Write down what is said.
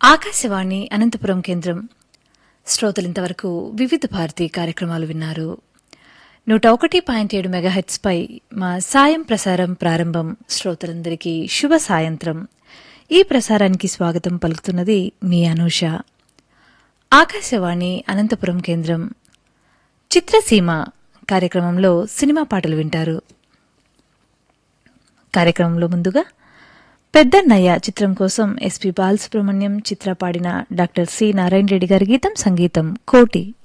ఆకాశవాణి అనంతపురం కేంద్రం శ్రోతలింతవరకు వివిధ భారతి కార్యక్రమాలు విన్నారు నూట ఒకటి పాయింట్ ఏడు మెగాహెట్స్ పై మా సాయం ప్రసారం ప్రారంభం శ్రోతలందరికీ శుభ సాయంత్రం ఈ ప్రసారానికి స్వాగతం పలుకుతున్నది మీ అనూష ఆకాశవాణి అనంతపురం కేంద్రం చిత్రసీమ కార్యక్రమంలో సినిమా పాటలు వింటారు కార్యక్రమంలో ముందుగా పెద్దన్నయ్య చిత్రం కోసం ఎస్పి బాలసుబ్రహ్మణ్యం చిత్ర పాడిన డాక్టర్ సి నారాయణ రెడ్డి గారి గీతం సంగీతం కోటి